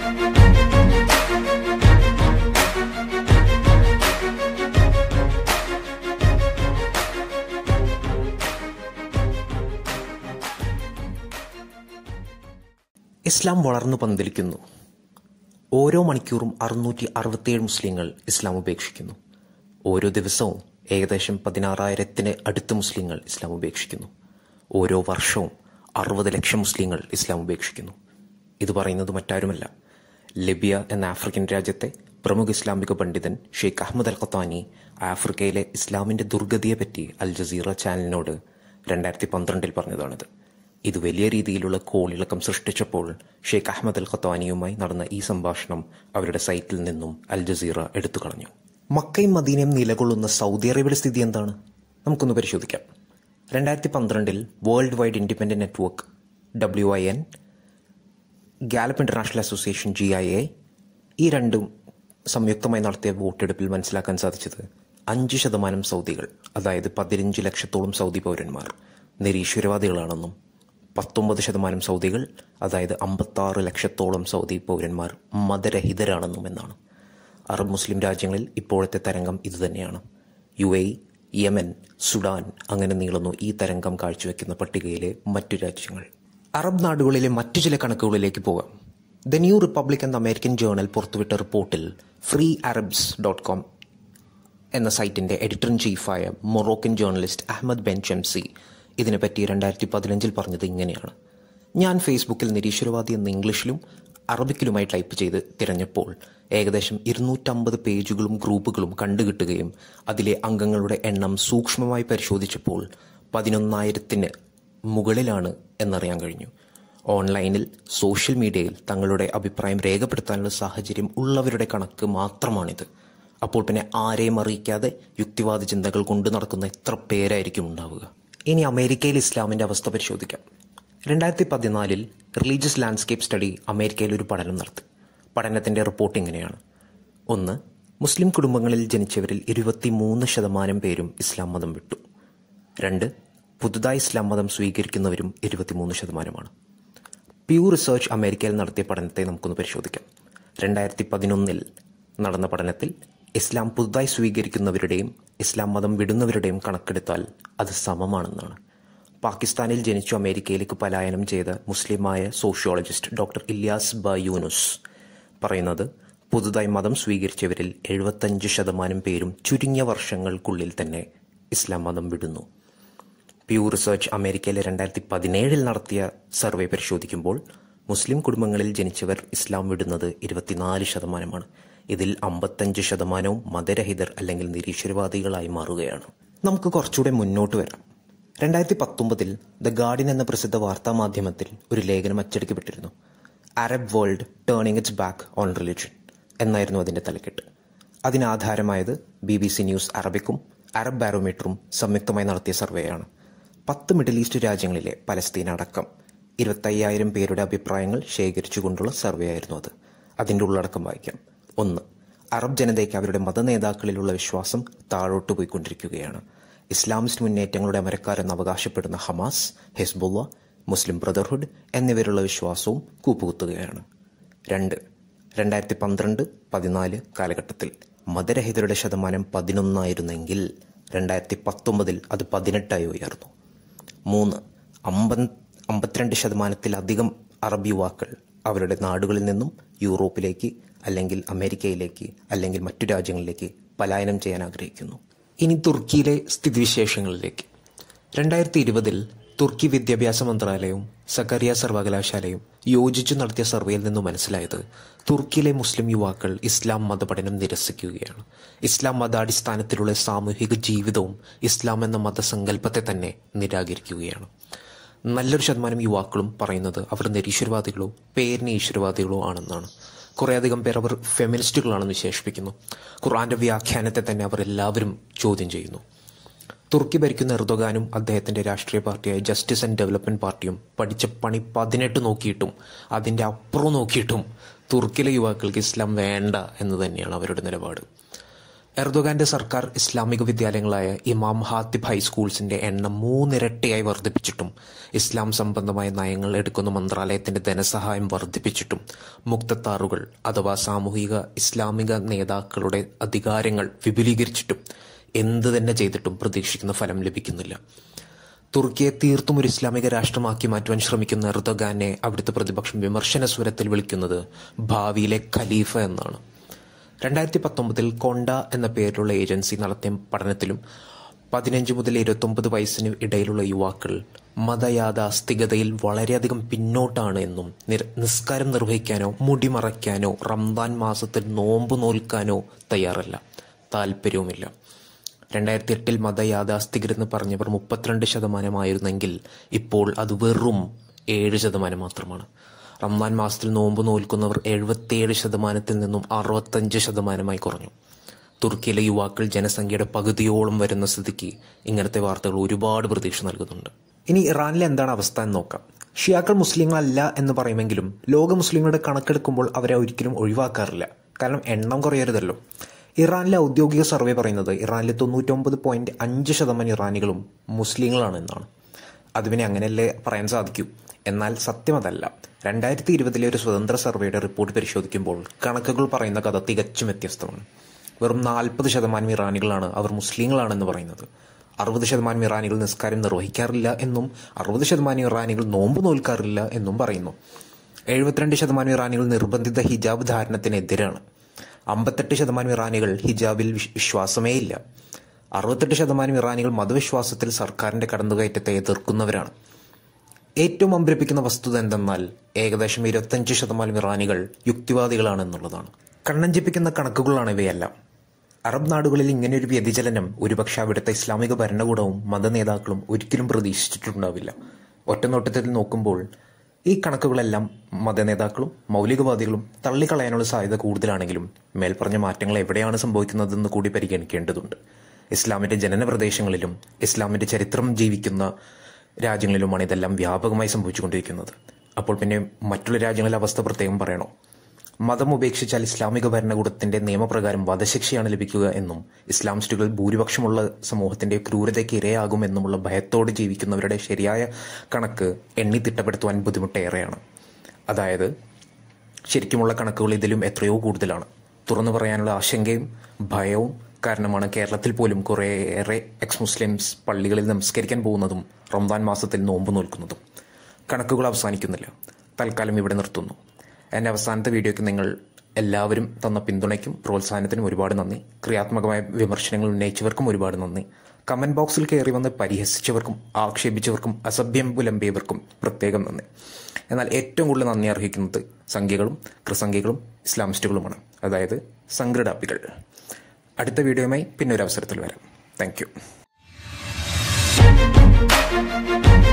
ഇസ്ലാം വളർന്നു പന്തലിക്കുന്നു ഓരോ മണിക്കൂറും അറുന്നൂറ്റി അറുപത്തിയേഴ് മുസ്ലിങ്ങൾ ഇസ്ലാം ഉപേക്ഷിക്കുന്നു ഓരോ ദിവസവും ഏകദേശം പതിനാറായിരത്തിന് അടുത്ത് മുസ്ലിങ്ങൾ ഇസ്ലാം ഉപേക്ഷിക്കുന്നു ഓരോ വർഷവും അറുപത് ലക്ഷം മുസ്ലിങ്ങൾ ഇസ്ലാം ഉപേക്ഷിക്കുന്നു ഇത് പറയുന്നത് മറ്റാരുമല്ല ലിബിയ എന്ന ആഫ്രിക്കൻ രാജ്യത്തെ പ്രമുഖ ഇസ്ലാമിക പണ്ഡിതൻ ഷെയ്ഖ് അഹമ്മദ് അൽ ഖത്താനി ആഫ്രിക്കയിലെ ഇസ്ലാമിന്റെ ദുർഗതിയെപ്പറ്റി അൽ ജസീറ ചാനലിനോട് രണ്ടായിരത്തി പന്ത്രണ്ടിൽ പറഞ്ഞതാണിത് ഇത് വലിയ രീതിയിലുള്ള കോളിളക്കം സൃഷ്ടിച്ചപ്പോൾ ഷെയ്ഖ് അഹമ്മദ് അൽ ഖത്താനിയുമായി നടന്ന ഈ സംഭാഷണം അവരുടെ സൈറ്റിൽ നിന്നും അൽ ജസീറ എടുത്തു കളഞ്ഞു മക്കയും മദീനയും നിലകൊള്ളുന്ന സൗദി അറേബ്യയുടെ സ്ഥിതി എന്താണ് നമുക്കൊന്ന് പരിശോധിക്കാം രണ്ടായിരത്തി പന്ത്രണ്ടിൽ world wide independent network W I N Gallup International Association G I A ഈ രണ്ടും സംയുക്തമായി നടത്തിയ വോട്ടെടുപ്പിൽ മനസ്സിലാക്കാൻ സാധിച്ചത് അഞ്ച് ശതമാനം സൗദികൾ അതായത് പതിനഞ്ച് ലക്ഷത്തോളം സൗദി പൗരന്മാർ നിരീശ്വരവാദികളാണെന്നും പത്തൊമ്പത് ശതമാനം സൗദികൾ അതായത് അമ്പത്താറ് ലക്ഷത്തോളം സൗദി പൗരന്മാർ മതരഹിതരാണെന്നും എന്നാണ് അറബ് മുസ്ലിം രാജ്യങ്ങളിൽ ഇപ്പോഴത്തെ തരംഗം ഇതുതന്നെയാണ് യു എ യമൻ സുഡാൻ അങ്ങനെ നീളുന്നു ഈ തരംഗം കാഴ്ചവെക്കുന്ന പട്ടികയിലെ മറ്റു രാജ്യങ്ങൾ അറബ് നാടുകളിലെ മറ്റു ചില കണക്കുകളിലേക്ക് പോകാം ദ ന്യൂ റിപ്പബ്ലിക് എന്ന അമേരിക്കൻ ജേർണൽ പുറത്തുവിട്ട റിപ്പോർട്ടിൽ ഫ്രീ അറബ്സ് ഡോട്ട് കോം എന്ന സൈറ്റിന്റെ എഡിറ്റർ ഇൻ ചീഫായ Moroccan journalist Ahmed Benchemsi ഇതിനെപ്പറ്റി രണ്ടായിരത്തി പതിനഞ്ചിൽ പറഞ്ഞത് ഇങ്ങനെയാണ് ഞാൻ ഫേസ്ബുക്കിൽ നിരീശ്വരവാദി എന്ന ഇംഗ്ലീഷിലും അറബിക്കിലുമായി ടൈപ്പ് ചെയ്ത് തിരഞ്ഞപ്പോൾ ഏകദേശം ഇരുന്നൂറ്റമ്പത് പേജുകളും ഗ്രൂപ്പുകളും കണ്ടുകിട്ടുകയും അതിലെ അംഗങ്ങളുടെ എണ്ണം സൂക്ഷ്മമായി പരിശോധിച്ചപ്പോൾ പതിനൊന്നായിരത്തിന് മുകളിലാണ് എന്നറിയാൻ കഴിഞ്ഞു ഓൺലൈനിൽ സോഷ്യൽ മീഡിയയിൽ തങ്ങളുടെ അഭിപ്രായം രേഖപ്പെടുത്താനുള്ള സാഹചര്യം ഉള്ളവരുടെ കണക്ക് മാത്രമാണിത് അപ്പോൾ പിന്നെ ആരെയും അറിയിക്കാതെ യുക്തിവാദ ചിന്തകൾ കൊണ്ടു നടക്കുന്ന എത്ര പേരായിരിക്കും ഉണ്ടാവുക ഇനി അമേരിക്കയിൽ ഇസ്ലാമിന്റെ അവസ്ഥ പരിശോധിക്കാം രണ്ടായിരത്തി പതിനാലിൽ റിലീജിയസ് ലാൻഡ്സ്കേപ്പ് സ്റ്റഡി അമേരിക്കയിൽ ഒരു പഠനം നടത്തി പഠനത്തിന്റെ റിപ്പോർട്ട് ഇങ്ങനെയാണ് ഒന്ന് മുസ്ലിം കുടുംബങ്ങളിൽ ജനിച്ചവരിൽ ഇരുപത്തിമൂന്ന് ശതമാനം പേരും ഇസ്ലാം മതം വിട്ടു രണ്ട് പുതുതായി ഇസ്ലാം മതം സ്വീകരിക്കുന്നവരും ഇരുപത്തിമൂന്ന് ശതമാനമാണ് പ്യൂ റിസർച്ച് അമേരിക്കയിൽ നടത്തിയ പഠനത്തെ നമുക്കൊന്ന് പരിശോധിക്കാം രണ്ടായിരത്തി പതിനൊന്നിൽ നടന്ന പഠനത്തിൽ ഇസ്ലാം പുതുതായി സ്വീകരിക്കുന്നവരുടെയും ഇസ്ലാം മതം വിടുന്നവരുടെയും കണക്കെടുത്താൽ അത് സമമാണെന്നാണ് പാകിസ്ഥാനിൽ ജനിച്ചു അമേരിക്കയിലേക്ക് പലായനം ചെയ്ത മുസ്ലിമായ സോഷ്യോളജിസ്റ്റ് ഡോക്ടർ ഇല്യാസ് ബ യൂനുസ് പറയുന്നത് പുതുതായി മതം സ്വീകരിച്ചവരിൽ എഴുപത്തഞ്ച് ശതമാനം പേരും ചുരുങ്ങിയ വർഷങ്ങൾക്കുള്ളിൽ തന്നെ ഇസ്ലാം മതം വിടുന്നു പ്യൂ റിസർച്ച് അമേരിക്കയിലെ രണ്ടായിരത്തി പതിനേഴിൽ നടത്തിയ സർവേ പരിശോധിക്കുമ്പോൾ മുസ്ലിം കുടുംബങ്ങളിൽ ജനിച്ചവർ ഇസ്ലാം വിടുന്നത് ഇരുപത്തിനാല് ശതമാനമാണ് ഇതിൽ അമ്പത്തഞ്ച് ശതമാനവും മതരഹിതർ അല്ലെങ്കിൽ നിരീശ്വരവാദികളായി മാറുകയാണ് നമുക്ക് കുറച്ചുകൂടെ മുന്നോട്ട് വരാം രണ്ടായിരത്തി പത്തൊമ്പതിൽ ദ ഗാർഡിയൻ എന്ന പ്രസിദ്ധ വാർത്താ മാധ്യമത്തിൽ ഒരു ലേഖനം അച്ചടിക്കപ്പെട്ടിരുന്നു Arab world turning its back on religion എന്നായിരുന്നു അതിന്റെ തലക്കെട്ട് അതിനാധാരമായത് ബി ബി സി ന്യൂസ് അറബിക്കും അറബ് ബാരോമീറ്ററും സംയുക്തമായി നടത്തിയ സർവേയാണ് പത്ത് മിഡിൽ ഈസ്റ്റ് രാജ്യങ്ങളിലെ പലസ്തീൻ അടക്കം ഇരുപത്തയ്യായിരം പേരുടെ അഭിപ്രായങ്ങൾ ശേഖരിച്ചുകൊണ്ടുള്ള സർവേ ആയിരുന്നു അത് അതിന്റെ ഉള്ളടക്കം വായിക്കാം ഒന്ന് അറബ് ജനതയ്ക്ക് അവരുടെ മതനേതാക്കളിലുള്ള വിശ്വാസം താഴോട്ട് പോയിക്കൊണ്ടിരിക്കുകയാണ് ഇസ്ലാമിസ്റ്റ് മുന്നേറ്റങ്ങളുടെ അമരക്കാരെന്ന് അവകാശപ്പെടുന്ന ഹമാസ് ഹെസ്ബുള്ള മുസ്ലിം ബ്രദർഹുഡ് എന്നിവരുള്ള വിശ്വാസവും കൂപ്പുകുത്തുകയാണ് രണ്ട് രണ്ടായിരത്തി പന്ത്രണ്ട് പതിനാല് കാലഘട്ടത്തിൽ മതരഹിതരുടെ ശതമാനം പതിനൊന്നായിരുന്നെങ്കിൽ രണ്ടായിരത്തി പത്തൊമ്പതിൽ അത് പതിനെട്ടായി ഉയർന്നു മൂന്ന് അമ്പത് അമ്പത്തിരണ്ട് ശതമാനത്തിലധികം അറബ് യുവാക്കൾ അവരുടെ നാടുകളിൽ നിന്നും യൂറോപ്പിലേക്ക് അല്ലെങ്കിൽ അമേരിക്കയിലേക്ക് അല്ലെങ്കിൽ മറ്റു രാജ്യങ്ങളിലേക്ക് പലായനം ചെയ്യാൻ ആഗ്രഹിക്കുന്നു ഇനി തുർക്കിയിലെ സ്ഥിതിവിശേഷങ്ങളിലേക്ക് രണ്ടായിരത്തി ഇരുപതിൽ തുർക്കി വിദ്യാഭ്യാസ മന്ത്രാലയവും സക്കറിയ സർവകലാശാലയും യോജിച്ചു നടത്തിയ സർവേയിൽ നിന്നും മനസ്സിലായത് തുർക്കിയിലെ മുസ്ലിം യുവാക്കൾ ഇസ്ലാം മതപഠനം നിരസിക്കുകയാണ് ഇസ്ലാം മതാടിസ്ഥാനത്തിലുള്ള സാമൂഹിക ജീവിതവും ഇസ്ലാം എന്ന മതസങ്കല്പത്തെ തന്നെ നിരാകരിക്കുകയാണ് നല്ലൊരു ശതമാനം യുവാക്കളും പറയുന്നത് അവർ നിരീശ്വരവാദികളോ പേരിന് ഈശ്വരവാദികളോ ആണെന്നാണ് കുറേയധികം പേർ അവർ ഫെമിനിസ്റ്റുകളാണെന്ന് വിശേഷിപ്പിക്കുന്നു ഖുർആന്റെ വ്യാഖ്യാനത്തെ തന്നെ അവർ എല്ലാവരും ചോദ്യം ചെയ്യുന്നു തുർക്കി ഭരിക്കുന്ന എർദോഗാനും അദ്ദേഹത്തിന്റെ രാഷ്ട്രീയ പാർട്ടിയായ ജസ്റ്റിസ് ആൻഡ് ഡെവലപ്മെന്റ് പാർട്ടിയും പഠിച്ച പണി പതിനെട്ട് നോക്കിയിട്ടും അതിന്റെ അപ്പുറം നോക്കിയിട്ടും തുർക്കിയിലെ യുവാക്കൾക്ക് ഇസ്ലാം വേണ്ട എന്ന് തന്നെയാണ് അവരുടെ നിലപാട് എർദോഗാന്റെ സർക്കാർ ഇസ്ലാമിക വിദ്യാലയങ്ങളായ ഇമാം ഹാത്തിബ് ഹൈസ്കൂൾസിന്റെ എണ്ണം മൂന്നിരട്ടിയായി വർദ്ധിപ്പിച്ചിട്ടും ഇസ്ലാം സംബന്ധമായ നയങ്ങൾ എടുക്കുന്ന മന്ത്രാലയത്തിന്റെ ധനസഹായം വർദ്ധിപ്പിച്ചിട്ടും മുക്തത്താറുകൾ അഥവാ സാമൂഹിക ഇസ്ലാമിക നേതാക്കളുടെ അധികാരങ്ങൾ വിപുലീകരിച്ചിട്ടും എന്ത് തന്നെ ചെയ്തിട്ടും പ്രതീക്ഷിക്കുന്ന ഫലം ലഭിക്കുന്നില്ല തുർക്കിയെ തീർത്തും ഒരു ഇസ്ലാമിക രാഷ്ട്രമാക്കി മാറ്റുവാൻ ശ്രമിക്കുന്ന എർദോഗാനെ അവിടുത്തെ പ്രതിപക്ഷം വിമർശന സ്വരത്തിൽ വിളിക്കുന്നത് ഭാവിയിലെ ഖലീഫ എന്നാണ് രണ്ടായിരത്തി പത്തൊമ്പതിൽ കൊണ്ട എന്ന പേരിലുള്ള ഏജൻസി നടത്തിയ പഠനത്തിലും പതിനഞ്ച് മുതൽ ഇരുപത്തൊമ്പത് വയസ്സിന് ഇടയിലുള്ള യുവാക്കൾ മതയാഥാസ്ഥികതയിൽ വളരെയധികം പിന്നോട്ടാണ് എന്നും നിര- നിസ്കാരം നിർവഹിക്കാനോ മുടി മറയ്ക്കാനോ റംദാൻ മാസത്തിൽ നോമ്പ് നോൽക്കാനോ തയ്യാറല്ല താല്പര്യവുമില്ല രണ്ടായിരത്തി എട്ടിൽ മതയാഥാസ്ഥികരെന്ന് പറഞ്ഞവർ മുപ്പത്തിരണ്ട് ശതമാനമായിരുന്നെങ്കിൽ ഇപ്പോൾ അത് വെറും ഏഴ് ശതമാനം മാത്രമാണ് റംസാൻ മാസത്തിൽ നോമ്പ് നോൽക്കുന്നവർ എഴുപത്തിയേഴ് ശതമാനത്തിൽ നിന്നും അറുപത്തഞ്ച് ശതമാനമായി കുറഞ്ഞു തുർക്കിയിലെ യുവാക്കൾ ജനസംഖ്യയുടെ പകുതിയോളം വരുന്ന സ്ഥിതിക്ക് ഇങ്ങനത്തെ വാർത്തകൾ ഒരുപാട് പ്രതീക്ഷ നൽകുന്നുണ്ട് ഇനി ഇറാനിലെ എന്താണ് അവസ്ഥ എന്ന് നോക്കാം ഷിയാക്കൾ മുസ്ലിങ്ങളല്ല എന്ന് പറയുമെങ്കിലും ലോക മുസ്ലിങ്ങളുടെ കണക്കെടുക്കുമ്പോൾ അവരെ ഒരിക്കലും ഒഴിവാക്കാറില്ല കാരണം എണ്ണം കുറയരുതല്ലോ ഇറാനിലെ ഔദ്യോഗിക സർവേ പറയുന്നത് ഇറാനിലെ തൊണ്ണൂറ്റൊമ്പത് പോയിന്റ് അഞ്ച് ശതമാനം ഇറാനികളും മുസ്ലിങ്ങളാണ് എന്നാണ് അത് പിന്നെ അങ്ങനെയല്ലേ പറയാൻ സാധിക്കൂ എന്നാൽ സത്യം അതല്ല രണ്ടായിരത്തി ഇരുപതിലെ ഒരു സ്വതന്ത്ര സർവേയുടെ റിപ്പോർട്ട് പരിശോധിക്കുമ്പോൾ കണക്കുകൾ പറയുന്ന കഥ തികച്ചും വ്യത്യസ്തമാണ് വെറും നാൽപ്പത് ശതമാനം ഇറാനികളാണ് അവർ മുസ്ലിങ്ങളാണെന്ന് പറയുന്നത് അറുപത് ശതമാനം ഇറാനികൾ നിസ്കാരം നിർവഹിക്കാറില്ല എന്നും അറുപത് ശതമാനം ഇറാനികൾ നോമ്പ് നോൽക്കാറില്ല എന്നും പറയുന്നു എഴുപത്തിരണ്ട് ശതമാനം ഇറാനികൾ നിർബന്ധിത ഹിജാബ് ധാരണത്തിനെതിരാണ് അമ്പത്തെട്ട് ശതമാനം ഇറാനികൾ ഹിജാബിൽ വിശ്- വിശ്വാസമേ ഇല്ല അറുപത്തെട്ട് ശതമാനം ഇറാനികൾ മതവിശ്വാസത്തിൽ സർക്കാരിന്റെ കടന്നുകയറ്റത്തെ എതിർക്കുന്നവരാണ് ഏറ്റവും അമ്പരിപ്പിക്കുന്ന വസ്തുത എന്തെന്നാൽ ഏകദേശം ഇരുപത്തഞ്ച് ശതമാനം ഇറാനികൾ യുക്തിവാദികളാണെന്നുള്ളതാണ് കണ്ണഞ്ചിപ്പിക്കുന്ന കണക്കുകളാണ് ഇവയെല്ലാം അറബ് നാടുകളിൽ ഇങ്ങനെയൊരു വ്യതിചലനം ഒരുപക്ഷെ അവിടുത്തെ ഇസ്ലാമിക ഭരണകൂടവും മതനേതാക്കളും ഒരിക്കലും പ്രതീക്ഷിച്ചിട്ടുണ്ടാവില്ല ഒറ്റനോട്ടത്തിൽ നോക്കുമ്പോൾ ഈ കണക്കുകളെല്ലാം മതനേതാക്കളും മൗലികവാദികളും തള്ളിക്കളയാനുള്ള സാധ്യത കൂടുതലാണെങ്കിലും മേൽപ്പറഞ്ഞ മാറ്റങ്ങൾ എവിടെയാണ് സംഭവിക്കുന്നതെന്ന് കൂടി പരിഗണിക്കേണ്ടതുണ്ട് ഇസ്ലാമിന്റെ ജനന പ്രദേശങ്ങളിലും ഇസ്ലാമിന്റെ ചരിത്രം ജീവിക്കുന്ന രാജ്യങ്ങളിലുമാണ് ഇതെല്ലാം വ്യാപകമായി സംഭവിച്ചുകൊണ്ടിരിക്കുന്നത് അപ്പോൾ പിന്നെ മറ്റുള്ള രാജ്യങ്ങളിലെ അവസ്ഥ പ്രത്യേകം പറയണോ മതം ഉപേക്ഷിച്ചാൽ ഇസ്ലാമിക ഭരണകൂടത്തിന്റെ നിയമപ്രകാരം വധശിക്ഷയാണ് ലഭിക്കുക എന്നും ഇസ്ലാമിസ്റ്റുകൾ ഭൂരിപക്ഷമുള്ള സമൂഹത്തിന്റെ ക്രൂരതയ്ക്ക് ഇരയാകുമെന്നുമുള്ള ഭയത്തോടെ ജീവിക്കുന്നവരുടെ ശരിയായ കണക്ക് എണ്ണി തിട്ടപ്പെടുത്തുവാൻ ബുദ്ധിമുട്ടേറെയാണ് അതായത് ശരിക്കുമുള്ള കണക്കുകൾ ഇതിലും എത്രയോ കൂടുതലാണ് തുറന്നു പറയാനുള്ള ആശങ്കയും ഭയവും കാരണമാണ് കേരളത്തിൽ പോലും കുറേയേറെ എക്സ് മുസ്ലിംസ് പള്ളികളിൽ നമസ്കരിക്കാൻ പോകുന്നതും റംസാൻ മാസത്തിൽ നോമ്പ് നോൽക്കുന്നതും കണക്കുകൾ അവസാനിക്കുന്നില്ല തൽക്കാലം ഇവിടെ നിർത്തുന്നു എൻ്റെ അവസാനത്തെ വീഡിയോയ്ക്ക് നിങ്ങൾ എല്ലാവരും തന്ന പിന്തുണയ്ക്കും പ്രോത്സാഹനത്തിനും ഒരുപാട് നന്ദി ക്രിയാത്മകമായ വിമർശനങ്ങൾ ഉന്നയിച്ചവർക്കും ഒരുപാട് നന്ദി കമന്റ് ബോക്സിൽ കയറി വന്ന് പരിഹസിച്ചവർക്കും ആക്ഷേപിച്ചവർക്കും അസഭ്യം പുലമ്പിയവർക്കും പ്രത്യേകം നന്ദി എന്നാൽ ഏറ്റവും കൂടുതൽ നന്ദി അർഹിക്കുന്നത് സംഖ്യകളും കൃസംഖ്യകളും ഇസ്ലാമിസ്റ്റുകളുമാണ് അതായത് സംഘടാപ്പികൾ അടുത്ത വീഡിയോയുമായി പിന്നെ ഒരു അവസരത്തിൽ വരാം താങ്ക്